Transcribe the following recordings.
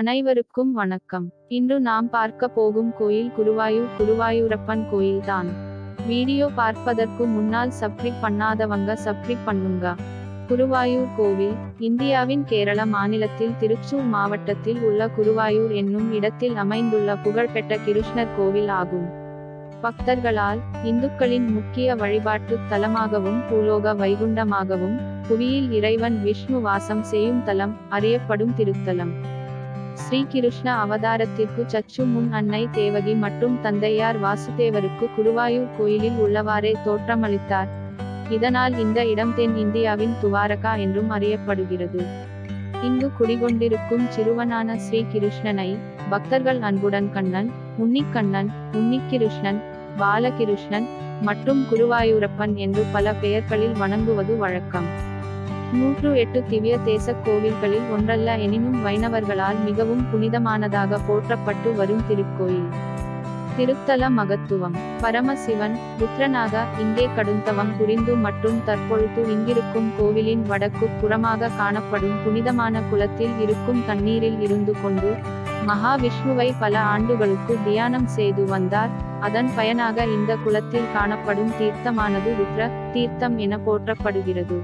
அனைவருக்கும் வணக்கம் இன்று நாம் பார்க்க போகும் கோயில் குருவாயூர் குருவாயூரப்பன் கோயில்தான் வீடியோ பார்ப்பதற்கு முன்னால் சப்ஸ்கிரைப் பண்ணாதவங்க சப்ஸ்கிரைப் பண்ணுங்க குருவாயூர் கோவில் இந்தியாவின் கேரள மாநிலத்தில் திருச்சூர் மாவட்டத்தில் உள்ள குருவாயூர் என்னும் இடத்தில் அமைந்துள்ள புகழ்பெற்ற கிருஷ்ணர் கோவில் ஆகும் பக்தர்களால் இந்துக்களின் முக்கிய வழிபாட்டு தலமாகவும் பூலோக வைகுண்டமாகவும் புவியில் இறைவன் விஷ்ணு வாசம் செய்யும் தலம் அறியப்படும் திருத்தலம் ஸ்ரீ கிருஷ்ண அவதாரத்திற்கு சச்சு முன் அன்னை தேவகி மற்றும் தந்தையார் வாசுதேவருக்கு குருவாயூர் கோயிலில் உள்ளவாறே தோற்றமளித்தார் இதனால் இந்த இடம் தென் இந்தியாவின் துவாரகா என்றும் அறியப்படுகிறது இங்கு குடிகொண்டிருக்கும் சிறுவனான ஸ்ரீ கிருஷ்ணனை பக்தர்கள் அன்புடன் கண்ணன் உன்னிக்கண்ணன் உன்னிக்கிருஷ்ணன் பாலகிருஷ்ணன் மற்றும் குருவாயூரப்பன் என்று பல பெயர்களில் வணங்குவது வழக்கம் நூற்று எட்டு திவ்ய தேச கோவில்களில் ஒன்றல்ல எனினும் வைணவர்களால் மிகவும் புனிதமானதாக போற்றப்பட்டு வரும் திருக்கோயில் திருத்தல மகத்துவம் பரமசிவன் ருத்ரனாக இங்கே கடுந்தவம் புரிந்து மற்றும் தற்பொழுது இங்கிருக்கும் கோவிலின் வடக்கு புறமாக காணப்படும் புனிதமான குளத்தில் இருக்கும் தண்ணீரில் இருந்து கொண்டு மகாவிஷ்ணுவை பல ஆண்டுகளுக்கு தியானம் செய்து வந்தார் அதன் பயனாக இந்த குளத்தில் காணப்படும் தீர்த்தமானது ருத்ர தீர்த்தம் என போற்றப்படுகிறது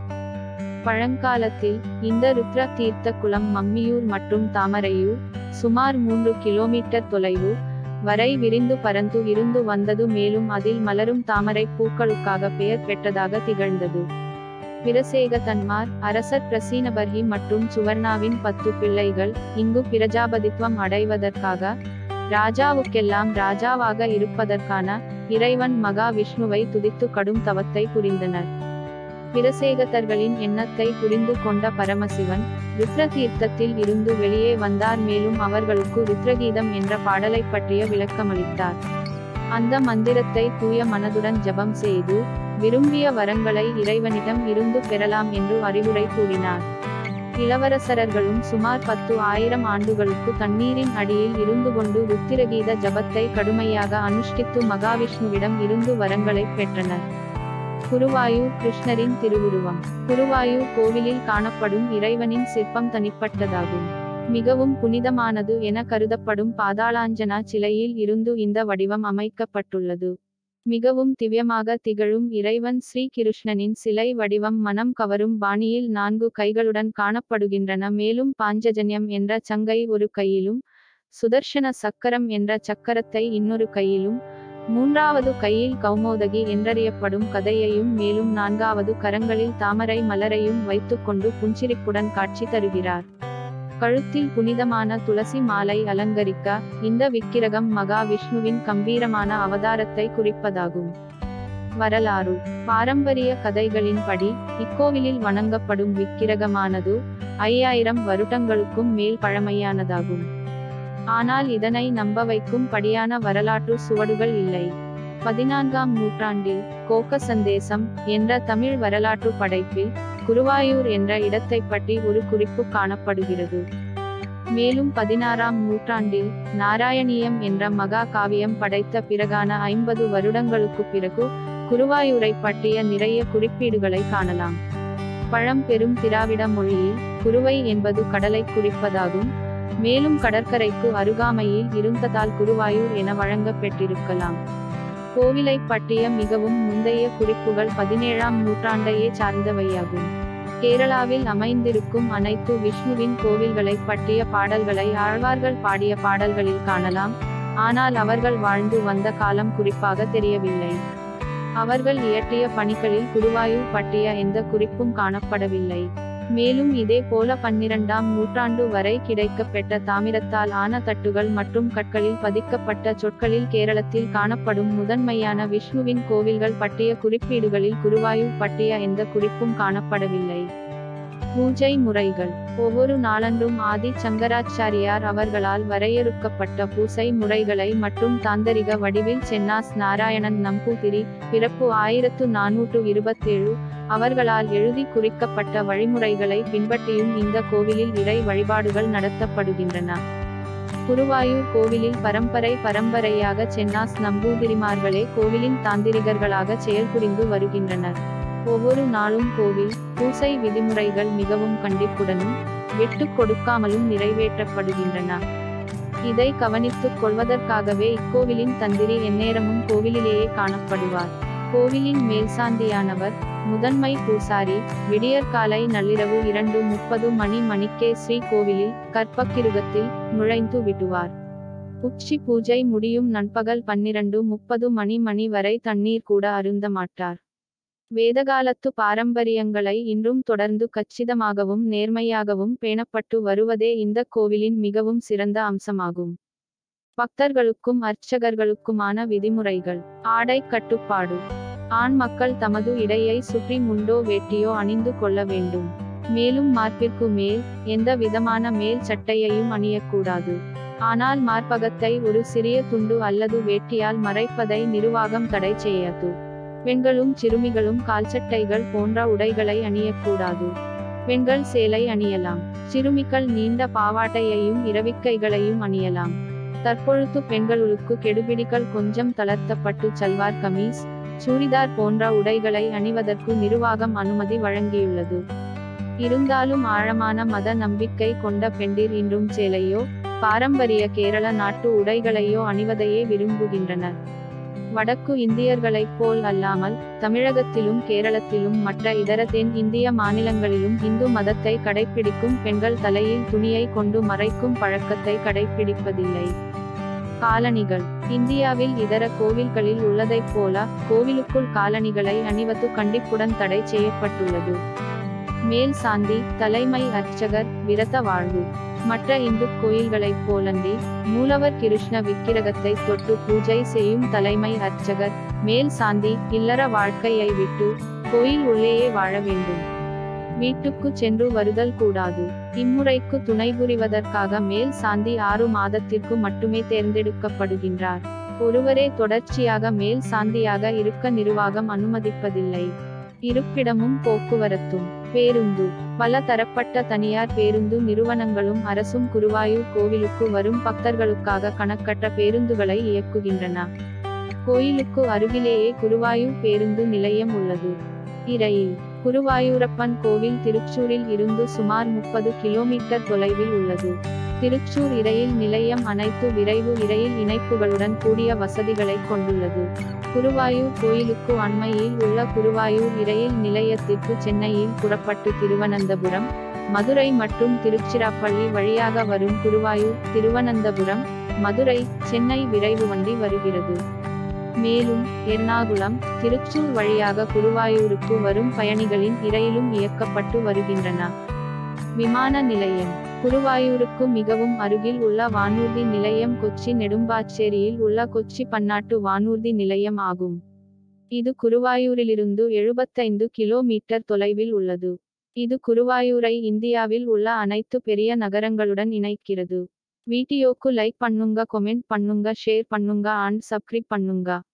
பழங்காலத்தில் இந்த ருத்ர தீர்த்த குளம் மம்மியூர் மற்றும் தாமரையூர் சுமார் மூன்று கிலோமீட்டர் தொலைவு வரை விரிந்து பரந்து இருந்து வந்தது மேலும் அதில் மலரும் தாமரை பூக்களுக்காக பெயர் பெற்றதாக திகழ்ந்தது பிரசேகதன்மார் அரசர் பிரசீனபர்ஹி மற்றும் சுவர்ணாவின் பத்து பிள்ளைகள் இங்கு பிரஜாபதித்வம் அடைவதற்காக ராஜாவுக்கெல்லாம் ராஜாவாக இருப்பதற்கான இறைவன் மகாவிஷ்ணுவை துதித்து கடும் தவத்தை புரிந்தனர் பிரசேகதர்களின் எண்ணத்தை புரிந்து கொண்ட பரமசிவன் ருத்ர தீர்த்தத்தில் இருந்து வெளியே வந்தார் மேலும் அவர்களுக்கு ருத்ரகீதம் என்ற பாடலை பற்றிய விளக்கமளித்தார் அந்த மந்திரத்தை தூய மனதுடன் ஜபம் செய்து விரும்பிய வரங்களை இறைவனிடம் இருந்து பெறலாம் என்று அறிவுரை கூறினார் இளவரசரர்களும் சுமார் பத்து ஆயிரம் ஆண்டுகளுக்கு தண்ணீரின் அடியில் இருந்து கொண்டு ருத்திரகீத ஜபத்தை கடுமையாக அனுஷ்டித்து மகாவிஷ்ணுவிடம் இருந்து வரங்களை பெற்றனர் குருவாயூர் கிருஷ்ணரின் திருவுருவம் குருவாயூர் கோவிலில் காணப்படும் இறைவனின் சிற்பம் தனிப்பட்டதாகும் மிகவும் புனிதமானது என கருதப்படும் பாதாளாஞ்சனா சிலையில் இருந்து இந்த வடிவம் அமைக்கப்பட்டுள்ளது மிகவும் திவ்யமாக திகழும் இறைவன் ஸ்ரீ கிருஷ்ணனின் சிலை வடிவம் மனம் கவரும் பாணியில் நான்கு கைகளுடன் காணப்படுகின்றன மேலும் பாஞ்சஜன்யம் என்ற சங்கை ஒரு கையிலும் சுதர்ஷன சக்கரம் என்ற சக்கரத்தை இன்னொரு கையிலும் மூன்றாவது கையில் கௌமோதகி என்றறியப்படும் கதையையும் மேலும் நான்காவது கரங்களில் தாமரை மலரையும் வைத்துக்கொண்டு புஞ்சிரிப்புடன் காட்சி தருகிறார் கழுத்தில் புனிதமான துளசி மாலை அலங்கரிக்க இந்த விக்கிரகம் மகா விஷ்ணுவின் கம்பீரமான அவதாரத்தை குறிப்பதாகும் வரலாறு பாரம்பரிய கதைகளின்படி இக்கோவிலில் வணங்கப்படும் விக்கிரகமானது ஐயாயிரம் வருடங்களுக்கும் மேல் பழமையானதாகும் ஆனால் இதனை நம்ப வைக்கும் படியான வரலாற்று சுவடுகள் இல்லை பதினான்காம் நூற்றாண்டில் கோக்க சந்தேசம் என்ற தமிழ் வரலாற்று படைப்பில் குருவாயூர் என்ற இடத்தை பற்றி ஒரு குறிப்பு காணப்படுகிறது மேலும் பதினாறாம் நூற்றாண்டில் நாராயணியம் என்ற மகா காவியம் படைத்த பிறகான ஐம்பது வருடங்களுக்கு பிறகு குருவாயூரை பற்றிய நிறைய குறிப்பீடுகளை காணலாம் பழம்பெரும் திராவிட மொழியில் குருவை என்பது கடலை குறிப்பதாகும் மேலும் கடற்கரைக்கு அருகாமையில் இருந்ததால் குருவாயூர் என வழங்கப்பெற்றிருக்கலாம் கோவிலை பற்றிய மிகவும் முந்தைய குறிப்புகள் பதினேழாம் நூற்றாண்டையே சார்ந்தவையாகும் கேரளாவில் அமைந்திருக்கும் அனைத்து விஷ்ணுவின் கோவில்களை பற்றிய பாடல்களை ஆழ்வார்கள் பாடிய பாடல்களில் காணலாம் ஆனால் அவர்கள் வாழ்ந்து வந்த காலம் குறிப்பாக தெரியவில்லை அவர்கள் இயற்றிய பணிகளில் குருவாயூர் பற்றிய எந்த குறிப்பும் காணப்படவில்லை மேலும் இதே போல பன்னிரண்டாம் நூற்றாண்டு வரை கிடைக்கப்பெற்ற தாமிரத்தால் ஆன தட்டுகள் மற்றும் கற்களில் பதிக்கப்பட்ட சொற்களில் கேரளத்தில் காணப்படும் முதன்மையான விஷ்ணுவின் கோவில்கள் பற்றிய குறிப்பீடுகளில் குருவாயூர் பற்றிய எந்த குறிப்பும் காணப்படவில்லை பூஜை முறைகள் ஒவ்வொரு நாளன்றும் ஆதி சங்கராச்சாரியார் அவர்களால் வரையறுக்கப்பட்ட பூசை முறைகளை மற்றும் தாந்தரிக வடிவில் சென்னாஸ் நாராயணன் நம்பூதிரி பிறப்பு ஆயிரத்து நானூற்று இருபத்தேழு அவர்களால் எழுதி குறிக்கப்பட்ட வழிமுறைகளை பின்பற்றியும் இந்த கோவிலில் இறை வழிபாடுகள் நடத்தப்படுகின்றன குருவாயூர் கோவிலில் பரம்பரை பரம்பரையாக சென்னாஸ் நம்பூதிரிமார்களே கோவிலின் தாந்திரிகர்களாக செயல்புரிந்து வருகின்றனர் ஒவ்வொரு நாளும் கோவில் பூசை விதிமுறைகள் மிகவும் கண்டிப்புடனும் விட்டுக் கொடுக்காமலும் நிறைவேற்றப்படுகின்றன இதை கவனித்துக் கொள்வதற்காகவே இக்கோவிலின் தந்திரி எந்நேரமும் கோவிலிலேயே காணப்படுவார் கோவிலின் மேல்சாந்தியானவர் முதன்மை பூசாரி விடியற்காலை நள்ளிரவு இரண்டு முப்பது மணி மணிக்கே ஸ்ரீ கோவிலில் கற்பக்கிருகத்தில் நுழைந்து விடுவார் உச்சி பூஜை முடியும் நண்பகல் பன்னிரண்டு முப்பது மணி மணி வரை தண்ணீர் கூட அருந்த மாட்டார் வேதகாலத்து பாரம்பரியங்களை இன்றும் தொடர்ந்து கச்சிதமாகவும் நேர்மையாகவும் பேணப்பட்டு வருவதே இந்த கோவிலின் மிகவும் சிறந்த அம்சமாகும் பக்தர்களுக்கும் அர்ச்சகர்களுக்குமான விதிமுறைகள் ஆடை கட்டுப்பாடு ஆண் மக்கள் தமது இடையை சுற்றி முண்டோ வேட்டியோ அணிந்து கொள்ள வேண்டும் மேலும் மார்பிற்கு மேல் எந்த விதமான மேல் சட்டையையும் அணியக்கூடாது ஆனால் மார்பகத்தை ஒரு சிறிய துண்டு அல்லது வேட்டியால் மறைப்பதை நிர்வாகம் தடை செய்யாது பெண்களும் சிறுமிகளும் கால்சட்டைகள் போன்ற உடைகளை அணியக்கூடாது பெண்கள் சேலை அணியலாம் சிறுமிகள் நீண்ட பாவாட்டையையும் இரவிக்கைகளையும் அணியலாம் தற்பொழுது பெண்களுக்கு கெடுபிடிகள் கொஞ்சம் தளர்த்தப்பட்டு சல்வார் கமீஸ் சூரிதார் போன்ற உடைகளை அணிவதற்கு நிர்வாகம் அனுமதி வழங்கியுள்ளது இருந்தாலும் ஆழமான மத நம்பிக்கை கொண்ட பெண்டிர் இன்றும் சேலையோ பாரம்பரிய கேரள நாட்டு உடைகளையோ அணிவதையே விரும்புகின்றனர் வடக்கு இந்தியர்களைப் போல் அல்லாமல் தமிழகத்திலும் கேரளத்திலும் மற்ற இதர தென் இந்திய மாநிலங்களிலும் இந்து மதத்தை கடைப்பிடிக்கும் பெண்கள் தலையில் துணியை கொண்டு மறைக்கும் பழக்கத்தை கடைப்பிடிப்பதில்லை காலணிகள் இந்தியாவில் இதர கோவில்களில் உள்ளதைப் போல கோவிலுக்குள் காலணிகளை அணிவது கண்டிப்புடன் தடை செய்யப்பட்டுள்ளது மேல் சாந்தி தலைமை அர்ச்சகர் விரத வாழ்வு மற்ற இந்து கோயில்களைப் போலன்றி மூலவர் கிருஷ்ண விக்கிரகத்தை தொட்டு பூஜை செய்யும் தலைமை அர்ச்சகர் மேல் சாந்தி இல்லற வாழ்க்கையை விட்டு கோயில் உள்ளேயே வாழ வேண்டும் வீட்டுக்கு சென்று வருதல் கூடாது இம்முறைக்கு துணை புரிவதற்காக மேல் சாந்தி ஆறு மாதத்திற்கு மட்டுமே தேர்ந்தெடுக்கப்படுகின்றார் ஒருவரே தொடர்ச்சியாக மேல் சாந்தியாக இருக்க நிர்வாகம் அனுமதிப்பதில்லை இருப்பிடமும் போக்குவரத்தும் பேருந்து பல தரப்பட்ட தனியார் பேருந்து நிறுவனங்களும் அரசும் குருவாயூர் கோவிலுக்கு வரும் பக்தர்களுக்காக கணக்கற்ற பேருந்துகளை இயக்குகின்றன கோயிலுக்கு அருகிலேயே குருவாயூர் பேருந்து நிலையம் உள்ளது இரயில் குருவாயூரப்பன் கோவில் திருச்சூரில் இருந்து சுமார் முப்பது கிலோமீட்டர் தொலைவில் உள்ளது திருச்சூர் இரயில் நிலையம் அனைத்து விரைவு இரயில் இணைப்புகளுடன் கூடிய வசதிகளை கொண்டுள்ளது குருவாயூர் கோயிலுக்கு அண்மையில் உள்ள குருவாயூர் இரயில் நிலையத்திற்கு சென்னையில் புறப்பட்டு திருவனந்தபுரம் மதுரை மற்றும் திருச்சிராப்பள்ளி வழியாக வரும் குருவாயூர் திருவனந்தபுரம் மதுரை சென்னை விரைவு வண்டி வருகிறது மேலும் எர்ணாகுளம் திருச்சூர் வழியாக குருவாயூருக்கு வரும் பயணிகளின் இரயிலும் இயக்கப்பட்டு வருகின்றன விமான நிலையம் குருவாயூருக்கு மிகவும் அருகில் உள்ள வானூர்தி நிலையம் கொச்சி நெடும்பாச்சேரியில் உள்ள கொச்சி பன்னாட்டு வானூர்தி நிலையம் ஆகும் இது குருவாயூரிலிருந்து எழுபத்தைந்து கிலோமீட்டர் தொலைவில் உள்ளது இது குருவாயூரை இந்தியாவில் உள்ள அனைத்து பெரிய நகரங்களுடன் இணைக்கிறது வீடியோக்கு லைக் பண்ணுங்க கமெண்ட் பண்ணுங்க ஷேர் பண்ணுங்க அண்ட் சப்ஸ்கிரைப் பண்ணுங்க